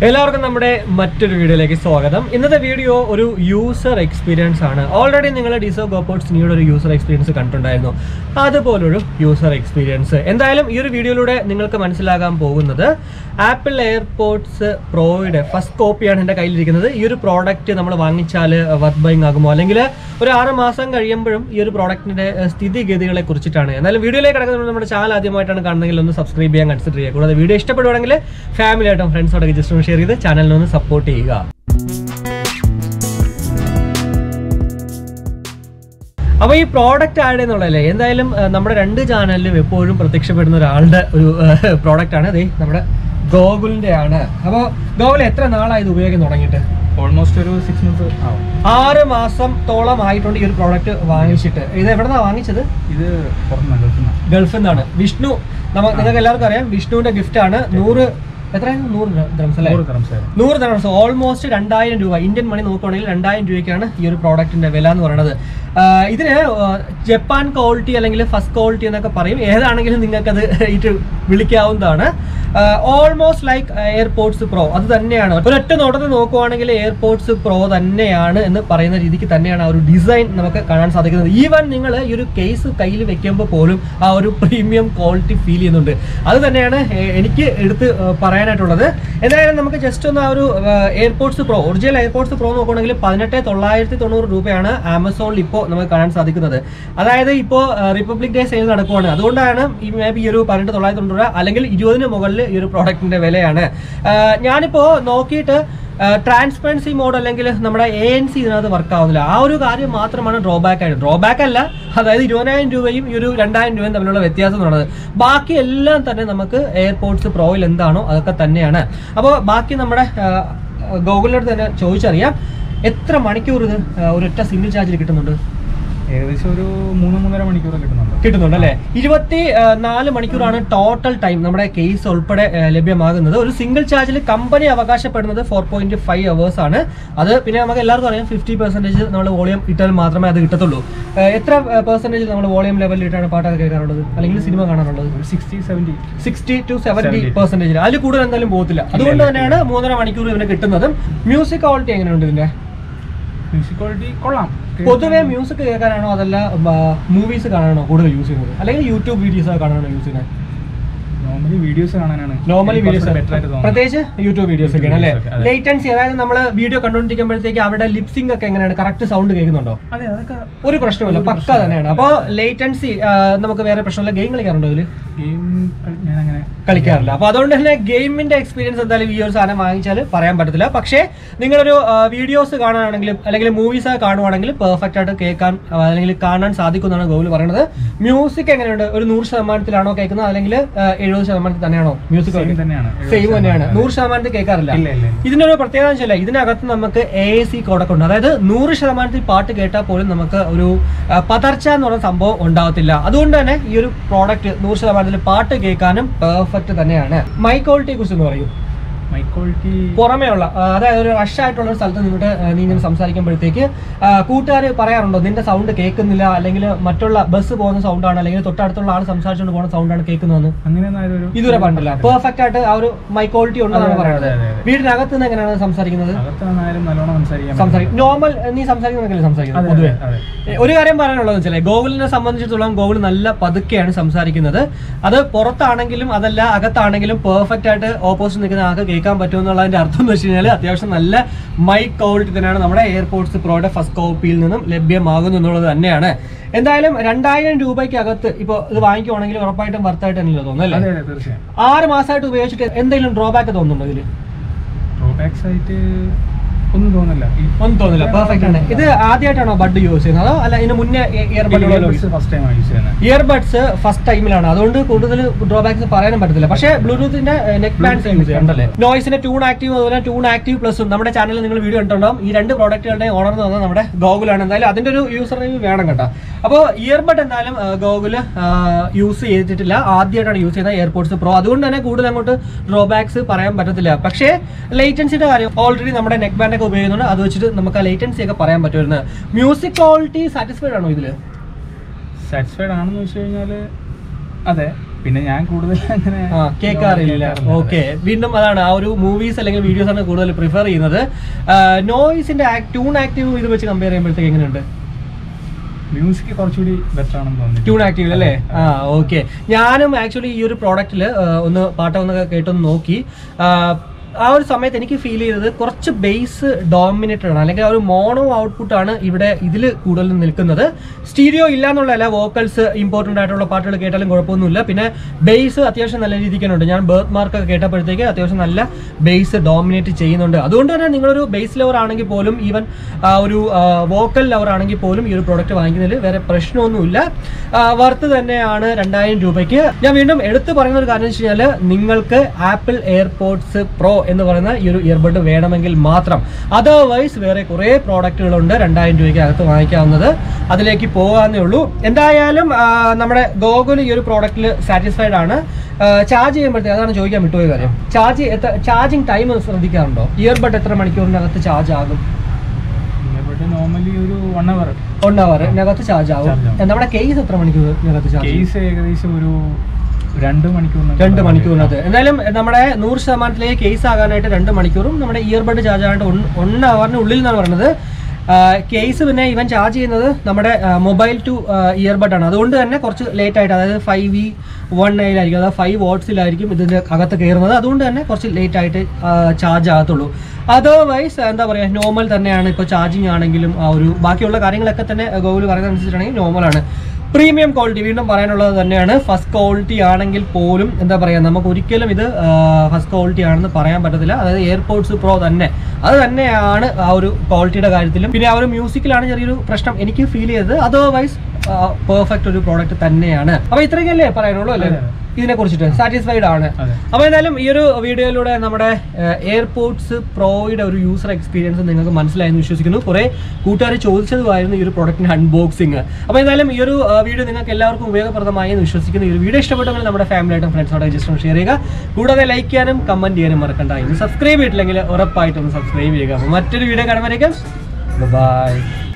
എല്ലാവർക്കും നമ്മുടെ മറ്റൊരു വീഡിയോയിലേക്ക് സ്വാഗതം ഇന്നത്തെ വീഡിയോ ഒരു യൂസർ എക്സ്പീരിയൻസ് ആണ് ഓൾറെഡി നിങ്ങൾ ഡിസോ ഗോപോർട്സ് നിയുടെ ഒരു യൂസർ എക്സ്പീരിയൻസ് കണ്ടിട്ടുണ്ടായിരുന്നു അതുപോലൊരു യൂസർ എക്സ്പീരിയൻസ് എന്തായാലും ഈ ഒരു വീഡിയോയിലൂടെ നിങ്ങൾക്ക് മനസ്സിലാകാൻ പോകുന്നത് ആപ്പിൾ എയർപോർട്സ് പ്രോയുടെ ഫസ്റ്റ് കോപ്പിയാണ് എൻ്റെ കയ്യിലിരിക്കുന്നത് ഈ ഒരു പ്രോഡക്റ്റ് നമ്മൾ വാങ്ങിച്ചാൽ വർത്ത് ബൈങ് ആകുമോ അല്ലെങ്കിൽ ഒരു ആറ് മാസം കഴിയുമ്പോഴും ഈ ഒരു പ്രോഡക്റ്റിന്റെ സ്ഥിതിഗതികളെ കുറിച്ചിട്ടാണ് എന്നാലും വീഡിയോയിലേക്ക് കിടക്കുന്നത് നമ്മുടെ ചാനൽ ആദ്യമായിട്ടാണ് കാണുന്നതെങ്കിൽ ഒന്ന് സബ്സ്ക്രൈബ് ചെയ്യാൻ കൺസിഡർ ചെയ്യുക കൂടാതെ വീഡിയോ ഇഷ്ടപ്പെടുവാണെങ്കിൽ ഫാമിലി ആയിട്ടും ഫ്രണ്ട്സോടൊക്കെ ജസ്റ്റ് ഒന്ന് ഷെയർ ചെയ്ത് ചാനലിനെ ഒന്ന് സപ്പോർട്ട് ചെയ്യുക അപ്പോൾ ഈ പ്രോഡക്റ്റ് ആഡ് എന്നുള്ളതല്ലേ എന്തായാലും ആ, നമ്മുടെ രണ്ട് ചാനലിലും എപ്പോഴും പ്രത്യക്ഷപ്പെടുന്ന ഒരാളുടെ ഒരു പ്രോഡക്റ്റ് ആണ് ദേ നമ്മുടെ ഗോകുലിന്റെ ആണ് അപ്പോൾ ഗോകുൽ എത്ര നാളായി ഇത് ഉപയോഗിക്കാൻ തുടങ്ങിയിട്ട് ഓൾമോസ്റ്റ് ഒരു സിക്സ് മന്ത്സ് ആവും ആറ് മാസത്തോളം ആയിട്ടുണ്ട് ഈ ഒരു പ്രോഡക്റ്റ് വാങ്ങിച്ചിട്ട് ഇത് എവിടെന്നാ വാങ്ങിച്ചത് ഇത് പുറത്തുനിന്ന് ഗൾഫിൽ നിന്നാണ് ഗൾഫിൽ നിന്നാണ് വിഷ്ണു നമ്മ നിങ്ങൾക്ക് എല്ലാവർക്കും അറിയാം വിഷ്ണുവിന്റെ ഗിഫ്റ്റ് ആണ് നൂറ് എത്രയാണ് നൂറ് ദ്രംസ് അല്ലേ നൂറ് grams ആയിരുന്നു. നൂറ് ദ്രംസ് ഓൾമോസ്റ്റ് രണ്ടായിരം രൂപ ഇന്ത്യൻ മണി നോക്കുകയാണെങ്കിൽ രണ്ടായിരം രൂപയ്ക്കാണ് ഈ ഒരു പ്രോഡക്റ്റിന്റെ വില എന്ന് പറയുന്നത് ആ, ഇതിന് ആ, ജപ്പാൻ ക്വാളിറ്റി അല്ലെങ്കിൽ ഫസ്റ്റ് ക്വാളിറ്റി എന്നൊക്കെ പറയും ഏതാണെങ്കിലും നിങ്ങൾക്കത് ഇത് വിളിക്കാവുന്നതാണ് ഓൾമോസ്റ്റ് ലൈക്ക് എയർപോർട്സ് പ്രോ അത് തന്നെയാണ് ഒരൊറ്റ നോട്ടത്തിൽ നോക്കുവാണെങ്കിൽ എയർപോർട്സ് പ്രോ തന്നെയാണ് എന്ന് പറയുന്ന രീതിക്ക് തന്നെയാണ് ആ ഒരു ഡിസൈൻ നമുക്ക് കാണാൻ സാധിക്കുന്നത് ഈവൻ നിങ്ങൾ ഈ ഒരു കേസ് കയ്യിൽ വെക്കുമ്പോൾ പോലും ആ ഒരു പ്രീമിയം ക്വാളിറ്റി ഫീൽ ചെയ്യുന്നുണ്ട് അത് തന്നെയാണ് എ- എനിക്ക് എടുത്ത് ഏഹ്, പറയാനായിട്ടുള്ളത് എന്തായാലും നമുക്ക് ജസ്റ്റ് ഒന്ന് ആ ഒരു AirPods Pro original AirPods Pro നോക്കുകയാണെങ്കിൽ പതിനെട്ട് തൊള്ളായിരത്തി തൊണ്ണൂറ് രൂപയാണ് ആമസോണിൽ ഇപ്പോൾ നമുക്ക് കാണാൻ സാധിക്കുന്നത് അതായത് ഇപ്പോൾ റിപ്പബ്ലിക് ഡേ സെയിൽ നടക്കുവാണ് അതുകൊണ്ടാണ് ഈ മേ ബി ഈ ഒരു പതിനെട്ട് തൊള്ളായിരത്തി തൊണ്ണൂറ് രൂപ അല്ലെങ്കിൽ ഇരുപതിന് മുകളിൽ ഈ ഒരു പ്രോഡക്റ്റിന്റെ വിലയാണ് ആഹ് ഞാനിപ്പോൾ നോക്കിയിട്ട് ട്രാൻസ്പെറൻസി മോഡ് അല്ലെങ്കിൽ നമ്മുടെ എ എൻ സി ഇതിനകത്ത് വർക്ക് ആവുന്നില്ല ആ ഒരു കാര്യം മാത്രമാണ് ഡ്രോബാക്ക് ആയിട്ട് ഡ്രോബാക്ക് അല്ല അതായത് ഇരുപതിനായിരം രൂപയും ഈ ഒരു രണ്ടായിരം രൂപയും തമ്മിലുള്ള വ്യത്യാസം എന്ന് പറയുന്നത് ബാക്കി എല്ലാം തന്നെ നമുക്ക് എയർപോർട്സ് പ്രോയിൽ എന്താണോ അതൊക്കെ തന്നെയാണ് അപ്പോൾ ബാക്കി നമ്മുടെ ഗൂഗിളിനോട് തന്നെ ചോദിച്ചറിയാം എത്ര മണിക്കൂർ ഇത് ആ, ഒരൊറ്റ സിംഗിൾ ചാർജിൽ കിട്ടുന്നുണ്ട് ഏകദേശം ഒരു മൂന്ന് മൂന്നര മണിക്കൂർ കിട്ടുന്നുണ്ട് കിട്ടുന്നുണ്ട് അല്ലേ ഇരുപത്തി ആ, നാല് മണിക്കൂറാണ് ടോട്ടൽ ടൈം നമ്മുടെ കേസ് ഉൾപ്പെടെ ആ, ലഭ്യമാകുന്നത് ഒരു സിംഗിൾ ചാർജിൽ കമ്പനി അവകാശപ്പെടുന്നത് ഫോർ പോയിന്റ് ഫൈവ് അവേഴ്സ് ആണ് അത് പിന്നെ നമുക്ക് എല്ലാവർക്കും അറിയാം ഫിഫ്റ്റി പെർസെന്റേജ് നമ്മൾ വോളിയം ഇട്ടാൽ മാത്രമേ അത് കിട്ടത്തുള്ളൂ ആ, എത്ര പെർസെന്റേജ് നമ്മൾ വോളിയം ലെവലിൽ ഇട്ടാണ് പാട്ടൊക്കെ കേൾക്കാറുള്ളത് അല്ലെങ്കിൽ സിനിമ കാണാറുള്ളത് sixty seventy sixty to seventy 70. Percentage അതിൽ കൂടുതൽ എന്തായാലും പോകത്തില്ല അതുകൊണ്ട് തന്നെയാണ് മൂന്നര മണിക്കൂർ ഇവന് കിട്ടുന്നതും മ്യൂസിക് ക്വാളിറ്റി എങ്ങനെയുണ്ട് ഇതിന്റെ മ്യൂസിക് ക്വാളിറ്റി കൊള്ളാം പൊതുവെ മ്യൂസിക് കേൾക്കാനാണോ അതല്ല മൂവീസ് കാണാനാണോ കൂടുതൽ യൂസ് ചെയ്യുന്നത് അല്ലെങ്കിൽ യൂട്യൂബ് വീഡിയോസ് കാണാനാണോ യൂസ് ചെയ്യുന്നത് നോർമലി വീഡിയോസ് കാണാനാണ് നോർമലി വീഡിയോസ് ബെറ്റർ ആയിട്ട് തോന്നുന്നത് പ്രത്യേകിച്ച് യൂട്യൂബ് വീഡിയോസ് ഒക്കെയാണ് അല്ലേ videos ഒക്കെ, അതെ. ലേറ്റൻസി അതായത് നമ്മൾ വീഡിയോ കണ്ടുകൊണ്ടിരിക്കുമ്പോഴത്തേക്ക് അവിടെ ലിപ്സിംഗ് ഒക്കെ എങ്ങനെയാണ് കറക്റ്റ് സൗണ്ട് കേൾക്കുന്നുണ്ടോ അതെ അതൊക്കെ ഒരു പ്രശ്നമില്ല ഒരു പക്ക പ്രശ്നമില്ല. തന്നെയാണ് അപ്പോൾ ലേറ്റൻസി നമുക്ക് വേറെ പ്രശ്നമില്ല ഗെയിം കളിക്കാറുണ്ടോ ഇതിൽ ഗെയിം ഞാൻ അങ്ങനെ കളിക്കാറില്ല അപ്പൊ അതുകൊണ്ട് തന്നെ ഗെയിമിന്റെ എക്സ്പീരിയൻസ് എന്തായാലും ഈ ഒരു സാധനം വാങ്ങിച്ചാൽ പറയാൻ പറ്റത്തില്ല പക്ഷേ നിങ്ങളൊരു വീഡിയോസ് കാണുകയാണെങ്കിലും അല്ലെങ്കിൽ മൂവീസ് ഒക്കെ കാണുവാണെങ്കിൽ പെർഫെക്റ്റ് ആയിട്ട് കേൾക്കാൻ ആ, അല്ലെങ്കിൽ കാണാൻ സാധിക്കുമെന്നാണ് ഗോകുൽ പറയുന്നത് മ്യൂസിക് എങ്ങനെയുണ്ട് ഒരു നൂറ് ശതമാനത്തിലാണോ കേൾക്കുന്നത് അല്ലെങ്കിൽ എഴുപത് ശതമാനത്തിൽ തന്നെയാണോ മ്യൂസിക് Same തന്നെയാണ്. സെയിം തന്നെയാണ് അതെ. നൂറ് ശതമാനത്തിൽ കേൾക്കാറില്ല ഇല്ല, ഇല്ല, ഇല്ല. ഇതിന്റെ ഒരു പ്രത്യേകത എന്ന് വെച്ചാൽ ഇതിനകത്ത് നമുക്ക് എ സി കോഡൊക്കെ ഉണ്ട് അതായത് നൂറ് ശതമാനത്തിൽ പാട്ട് കേട്ടാൽ പോലും നമുക്ക് ഒരു ആ, പതർച്ച എന്ന് പറയുന്ന സംഭവം ഉണ്ടാവത്തില്ല അതുകൊണ്ട് തന്നെ ഈ ഒരു പ്രോഡക്റ്റ് നൂറ് ശതമാനത്തിൽ പാട്ട് കേൾക്കാനും പെർഫെക്റ്റ് തന്നെയാണ് മൈ ക്വാളിറ്റിയെ കുറിച്ച് എന്ന് പറയും മൈ ക്വാളിറ്റി പുറമേ ഉള്ള ആ, അതായത് ഒരു റഷ് ആയിട്ടുള്ള ഒരു സ്ഥലത്ത് നിന്നിട്ട് ആ, നീ ഇങ്ങനെ സംസാരിക്കുമ്പോഴത്തേക്ക് കൂട്ടുകാർ പറയാറുണ്ടോ നിന്റെ സൗണ്ട് കേൾക്കുന്നില്ല അല്ലെങ്കിൽ മറ്റുള്ള ബസ് പോകുന്ന സൗണ്ടാണ് അല്ലെങ്കിൽ തൊട്ടടുത്തുള്ള ആൾ സംസാരിച്ചുകൊണ്ട് പോകുന്ന സൗണ്ടാണ് കേൾക്കുന്നതെന്ന് അങ്ങനെയൊന്നും ആരും ഒരു ഇതുവരെ പറഞ്ഞില്ല പെർഫെക്റ്റ് ആയിട്ട് ആ ഒരു മൈ ക്വാളിറ്റി ഉണ്ടെന്നാണ് അതെ, അതെ, പറയുന്നത് അതെ, അതെ. വീടിനകത്ത് നിന്ന് എങ്ങനെയാണ് സംസാരിക്കുന്നത് അകത്ത് നിന്നായാലും നല്ലോണം സംസാരിക്കാൻ സംസാരിക്കും നോർമൽ നീ സംസാരിക്കുന്നതൊക്കെ സംസാരിക്കുന്നത് അതെ, പൊതുവെ അതെ. ഏ, ഒരു കാര്യം പറയാനുള്ളത് വെച്ചാൽ ഗോകുലിനെ സംബന്ധിച്ചിടത്തോളം ഗോകുൽ നല്ല പതുക്കെയാണ് സംസാരിക്കുന്നത് അത് പുറത്താണെങ്കിലും അതല്ല അകത്താണെങ്കിലും പെർഫെക്റ്റ് ആയിട്ട് ഓപ്പോസിറ്റ് നിൽക്കുന്ന ആൾക്ക് കേൾക്കാൻ പറ്റുമെന്നുള്ളതിന്റെ അർത്ഥം എന്ന് വെച്ച് കഴിഞ്ഞാൽ അത്യാവശ്യം നല്ല മൈക്ക് ക്വാളിറ്റി തന്നെയാണ് നമ്മുടെ എയർപോർട്സ് പ്രോയുടെ ഫസ്റ്റ് കോപ്പിയിൽ നിന്നും ലഭ്യമാകുന്നു എന്നുള്ളത് തന്നെയാണ് എന്തായാലും രണ്ടായിരം രൂപയ്ക്ക് അകത്ത് ഇപ്പോൾ ഇത് വാങ്ങിക്കുവാണെങ്കിൽ ഉറപ്പായിട്ടും വർത്തായിട്ട് തന്നെയല്ലോ തോന്നുന്നു അതെ അല്ലേ അതെ തീർച്ചയായും ആറ് മാസമായിട്ട് ഉപയോഗിച്ചിട്ട് എന്തെങ്കിലും ഡ്രോബാക്ക് തോന്നുന്നുണ്ടോ ഇതിൽ ഡ്രോബാക്സ് ആയിട്ട് ഒന്നും തോന്നില്ല ഈ ഒന്നും തോന്നില്ല പെർഫെക്റ്റ് ആണ് ഇത് ആദ്യമായിട്ടാണോ ബഡ് യൂസ് ചെയ്യുന്നത് അതോ അല്ല ഇതിന് മുന്നേ ഇയർബഡ് ഫസ്റ്റ് ടൈം യൂസ് ചെയ്യുന്നത് ഇയർബഡ്സ് ഫസ്റ്റ് ടൈമിലാണ് അതുകൊണ്ട് കൂടുതൽ ഡ്രോബാക്സ് പറയാനും പറ്റത്തില്ല പക്ഷേ ബ്ലൂടൂത്തിന്റെ നെക്ക് ബാൻഡ്സ് യൂസ് ചെയ്യണ്ടല്ലേ നോയ്സിന്റെ ട്യൂൺ ആക്റ്റീവ് അതുപോലെ ട്യൂൺ ആക്റ്റീവ് പ്ലസും നമ്മുടെ ചാനലിൽ നിങ്ങൾ വീഡിയോ കണ്ടിട്ടുണ്ടാവും ഈ രണ്ട് പ്രോഡക്റ്റുകളുടെ ഓണർ എന്ന് പറഞ്ഞാൽ നമ്മുടെ ഗോകുലാണ് എന്തായാലും അതിന്റെ ഒരു യൂസർ റിവ്യൂ വേണം കേട്ടോ അപ്പോൾ ഇയർബഡ് എന്തായാലും ഗോകുല് യൂസ് ചെയ്തിട്ടില്ല ആദ്യമായിട്ടാണ് യൂസ് ചെയ്യുന്നത് എയർപോർട്സ് പ്രോ അതുകൊണ്ട് തന്നെ കൂടുതൽ അങ്ങോട്ട് ഡ്രോബാക്സ് പറയാൻ പറ്റത്തില്ല പക്ഷേ ലേറ്റൻസിയുടെ കാര്യം ഓൾറെഡി നമ്മുടെ നെക്ക് ബാൻഡ് ഒക്കെ ഉപയോഗിക്കുന്നുണ്ട് അത് വെച്ചിട്ട് നമുക്ക് ആ ലേറ്റൻസി ഒക്കെ പറയാൻ പറ്റുമായിരുന്നു മ്യൂസിക് ക്വാളിറ്റി സാറ്റിസ്ഫൈഡ് ആണോ ഇതിൽ സാറ്റിസ്ഫൈഡ് ആണെന്ന് വെച്ച് കഴിഞ്ഞാൽ അതെ പിന്നെ ഞാൻ കൂടുതൽ അങ്ങനെ ആ കേൾക്കാറില്ല ഓക്കെ വീണ്ടും അതാണ് ആ ഒരു മൂവീസ് അല്ലെങ്കിൽ വീഡിയോസ് ആണ് കൂടുതൽ പ്രിഫർ ചെയ്യുന്നത് നോയിസിന്റെ ട്യൂൺ ആക്റ്റീവ് ഇത് വെച്ച് കമ്പയർ ചെയ്യുമ്പോഴത്തേക്ക് എങ്ങനെയുണ്ട് മ്യൂസിക് കുറച്ചുകൂടി ബെറ്റർ ആണെന്ന് തോന്നുന്നു ട്യൂൺ ആക്റ്റീവ് അല്ലേ ആ ഓക്കെ ഞാനും ആക്ച്വലി ഈ ഒരു പ്രോഡക്റ്റിൽ ഒന്ന് പാട്ടൊന്നൊക്കെ കേട്ടൊന്ന് നോക്കി ആ, ആ ഒരു സമയത്ത് എനിക്ക് ഫീൽ ചെയ്തത് കുറച്ച് ബേസ് ഡോമിനേറ്റഡ് ആണ് അല്ലെങ്കിൽ ആ ഒരു മോണോ ഔട്ട്പുട്ട് ആണ് ഇവിടെ ഇതിൽ കൂടുതൽ നിൽക്കുന്നത് സ്റ്റീരിയോ ഇല്ല എന്നുള്ളതല്ല വോക്കൽസ് ഇമ്പോർട്ടൻ്റ് ആയിട്ടുള്ള പാട്ടുകൾ കേട്ടാലും കുഴപ്പമൊന്നുമില്ല പിന്നെ ബേസ് അത്യാവശ്യം നല്ല രീതിക്ക് തന്നെ ഉണ്ട് ഞാൻ ബേർത്ത് മാർക്കൊക്കെ കേട്ടപ്പോഴത്തേക്ക് അത്യാവശ്യം നല്ല ബേസ് ഡോമിനേറ്റ് ചെയ്യുന്നുണ്ട് അതുകൊണ്ട് തന്നെ നിങ്ങളൊരു ബേസ് ലവർ ആണെങ്കിൽ പോലും ഈവൻ ഒരു വോക്കൽ ലവർ ആണെങ്കിൽ പോലും ഈ ഒരു പ്രോഡക്റ്റ് വാങ്ങിക്കുന്നതിൽ വേറെ പ്രശ്നമൊന്നുമില്ല വർത്ത് തന്നെയാണ് രണ്ടായിരം രൂപയ്ക്ക് ഞാൻ വീണ്ടും എടുത്തു പറയുന്ന ഒരു കാര്യം എന്ന് വെച്ച് കഴിഞ്ഞാൽ നിങ്ങൾക്ക് ആപ്പിൾ എയർപോർട്സ് പ്രോ എന്ന് പറയുന്ന ഈ ഒരു ഇയർബഡ് വേണമെങ്കിൽ മാത്രം അതർവൈസ് വേറെ കുറേ പ്രോഡക്റ്റുകളുണ്ട് രണ്ടായിരം രൂപയ്ക്ക് അകത്ത് വാങ്ങിക്കാവുന്നത് അതിലേക്ക് പോകാന്നേ ഉള്ളൂ എന്തായാലും ആ, നമ്മുടെ ഗോകുൽ ഈ ഒരു പ്രോഡക്റ്റിൽ സാറ്റിസ്ഫൈഡ് ആണ് ചാർജ് ചെയ്യുമ്പോഴത്തേക്ക് അതാണ് ചോദിക്കാൻ വിട്ടുപോയ കാര്യം ചാർജ് എത്ര ചാർജിങ് ടൈം ശ്രദ്ധിക്കാറുണ്ടോ ഇയർബഡ് എത്ര മണിക്കൂറിനകത്ത് ചാർജ് ആകും ഇവിടെ നോർമലി ഒരു വൺ അവർ വൺ അവറിനകത്ത് ചാർജ് ആകും Charge ആവും. നമ്മുടെ കേസ് എത്ര മണിക്കൂറിനകത്ത് ചാർജ് ചെയ്യും കേസ് ഏകദേശം ഒരു രണ്ട് മണിക്കൂറിന് രണ്ട് മണിക്കൂറിനകത്ത് എന്തായാലും നമ്മുടെ നൂറ് ശതമാനത്തിലേക്ക് കേസ് ആകാനായിട്ട് രണ്ട് മണിക്കൂറും നമ്മുടെ ഇയർബഡ് ചാർജ് ആകാനായിട്ട് വൺ അവറിന് ഉള്ളിൽ എന്നാണ് പറയുന്നത് കേസ് പിന്നെ ഇവൻ ചാർജ് ചെയ്യുന്നത് നമ്മുടെ മൊബൈൽ ടു ഇയർബഡ് ആണ് അതുകൊണ്ട് തന്നെ കുറച്ച് ലേറ്റ് ആയിട്ട് അതായത് ഫൈവ് വി വൺ എയിലായിരിക്കും അതായത് ഫൈവ് വാട്ട്സിലായിരിക്കും ഇതിൻ്റെ അകത്ത് കയറുന്നത് അതുകൊണ്ട് തന്നെ കുറച്ച് ലേറ്റ് ആയിട്ട് ചാർജ് ആകത്തുള്ളൂ അതർവൈസ് എന്താ പറയുക നോർമൽ തന്നെയാണ് ഇപ്പോൾ ചാർജിങ് ആണെങ്കിലും ആ ഒരു ബാക്കിയുള്ള കാര്യങ്ങളൊക്കെ തന്നെ ഗോകുൽ പറയുന്നത് അനുസരിച്ചിട്ടാണെങ്കിൽ നോർമലാണ് പ്രീമിയം ക്വാളിറ്റി വീണ്ടും പറയാനുള്ളത് തന്നെയാണ് ഫസ്റ്റ് ക്വാളിറ്റി ആണെങ്കിൽ പോലും എന്താ പറയുക നമുക്ക് ഒരിക്കലും ഇത് ഫസ്റ്റ് ക്വാളിറ്റി ആണെന്ന് പറയാൻ പറ്റത്തില്ല അതായത് എയർപോർട്സ് പ്രോ തന്നെ അത് തന്നെയാണ് ആ ഒരു ക്വാളിറ്റിയുടെ കാര്യത്തിലും പിന്നെ ആ ഒരു മ്യൂസിക്കിലാണ് ചെറിയൊരു പ്രശ്നം എനിക്ക് ഫീൽ ചെയ്തത് അതർവൈസ് പെർഫെക്റ്റ് ഒരു പ്രോഡക്റ്റ് തന്നെയാണ് അപ്പൊ ഇത്രയൊക്കെയല്ലേ പറയാനുള്ളൂ അല്ലേ അതെ, അതെ. ഇതിനെ കുറിച്ചിട്ട് സാറ്റിസ്ഫൈഡ് ആണ് അതെ. അപ്പോൾ എന്തായാലും ഈ ഒരു വീഡിയോയിലൂടെ നമ്മുടെ എയർപോർട്സ് പ്രോയുടെ ഒരു യൂസർ എക്സ്പീരിയൻസ് നിങ്ങൾക്ക് മനസ്സിലായെന്ന് വിശ്വസിക്കുന്നു കുറേ കൂട്ടുകാർ ചോദിച്ചതുമായിരുന്നു ഈ ഒരു പ്രൊഡക്റ്റിന്റെ അൺബോക്സിങ് അപ്പോൾ എന്തായാലും ഈ ഒരു ആ, വീഡിയോ നിങ്ങൾക്ക് എല്ലാവർക്കും ഉപയോഗപ്രദമായി എന്ന് വിശ്വസിക്കുന്നു ഈ ഒരു വീഡിയോ ഇഷ്ടപ്പെട്ടെങ്കിൽ നമ്മുടെ ഫാമിലിയായിട്ടും ഫ്രണ്ട്സോടെ ജസ്റ്റ് ഒന്ന് ഷെയർ ചെയ്യുക കൂടാതെ ലൈക്ക് ചെയ്യാനും കമന്റ് ചെയ്യാനും മറക്കണ്ട ഇനി സബ്സ്ക്രൈബ് ചെയ്തിട്ടില്ലെങ്കിൽ ഉറപ്പായിട്ടും സബ്സ്ക്രൈബ് ചെയ്യുക അപ്പോൾ മറ്റൊരു വീഡിയോ കാണുമ്പോഴേക്കും ബൈ